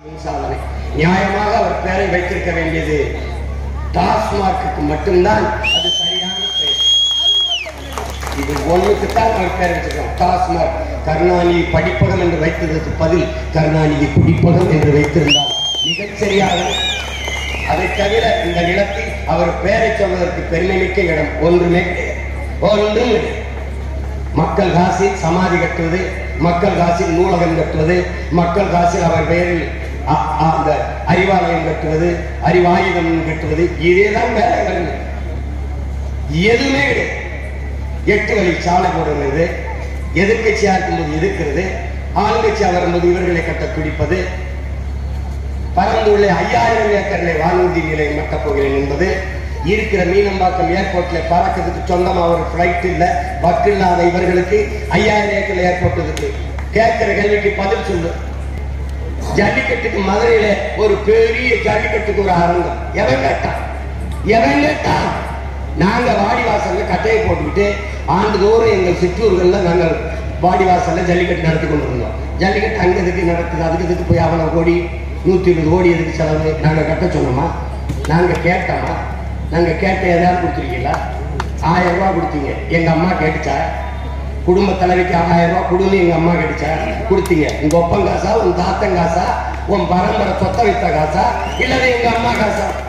சாதனை நியாயமாக அவர் பெயரை வைத்திருக்க வேண்டியது டாஸ்மார்க்கு மட்டும்தான் அது சரியான பெயர் இது ஒண்ணுக்குத்தான் அவர் பெயர் வச்சிருக்கோம் டாஸ்மார்க் கருணாநிதி படிப்பகம் என்று வைத்ததற்கு பதில் கருணாநிதி குடிப்பகம் என்று வைத்திருந்தால் மிகச்சரியாக அதை தவிர இந்த நிலத்தில் அவர் பெயரை சொல்வதற்கு பெருமை மிக்க இடம் ஒன்றுமே கிடையாது ஒன்றும் கிடையாது மக்கள் காசில் சமாதி கட்டுவது மக்கள் காசில் நூலகம் கட்டுவது மக்கள் காசில் அவர் பெயரில் அ- அ- அந்த அறிவாலயம் கட்டுவது அறிவாயுதம் கட்டுவது இதேதான் வேலைகள் எதுவுமே கிடையாது எட்டு வழி சாலை போடுறது எதிர்கட்சியா இருக்கும்போது எதிர்க்கிறது ஆளுங்கட்சியா வரும்போது இவர்களை கட்ட பிடிப்பது பரந்துள்ள ஐயாயிரம் ஏக்கர்ல வானூர்தி நிலையம் கட்டப் போகிறேன் என்பது இருக்கிற மீனம்பாக்கம் ஏர்போர்ட்ல பறக்கிறதுக்கு சொந்தமா ஒரு ஃபிளைட் இல்ல பக் இல்லாத இவர்களுக்கு ஐயாயிரம் ஏக்கர் ஏர்போர்ட் இருக்கு கேட்கிற கேள்விக்கு பதில் சொல்லு ஜல்லிக்கட்டுக்கு மதுரையில ஒரு பெரிய ஜல்லிக்கட்டுக்கு ஒரு அரங்கம் எவன் கேட்டான் எவன் கேட்டான் நாங்க வாடிவாசல்ல கட்டையை போட்டுக்கிட்டு ஆண்டுதோறும் எங்கள் சிற்றூர்கள்ல நாங்கள் வாடிவாசல்ல ஜல்லிக்கட்டு நடத்தி கொண்டு இருந்தோம் ஜல்லிக்கட்டு அங்க எதுக்கு நடக்குது அதுக்கு எதுக்கு போய் அவ்வளவு கோடி நூத்தி இருபது கோடி எதுக்கு செலவு நாங்க கட்ட சொன்னோமா நாங்க கேட்டோமா நாங்க கேட்ட ஏதாவது கொடுத்துருக்கீங்களா ஆயிரம் ரூபாய் கொடுத்தீங்க எங்க அம்மா கேட்டுச்சா குடும்ப தலைவிக்கு ஆயிரம் ரூபாய் கொடுன்னு எங்க அம்மா கிடைச்சா கொடுத்தீங்க உங்க ஒப்பன் காசா உன் தாத்தன் காசா உன் பரம்பரை சொத்த வைத்த காசா இல்லது எங்க அம்மா காசா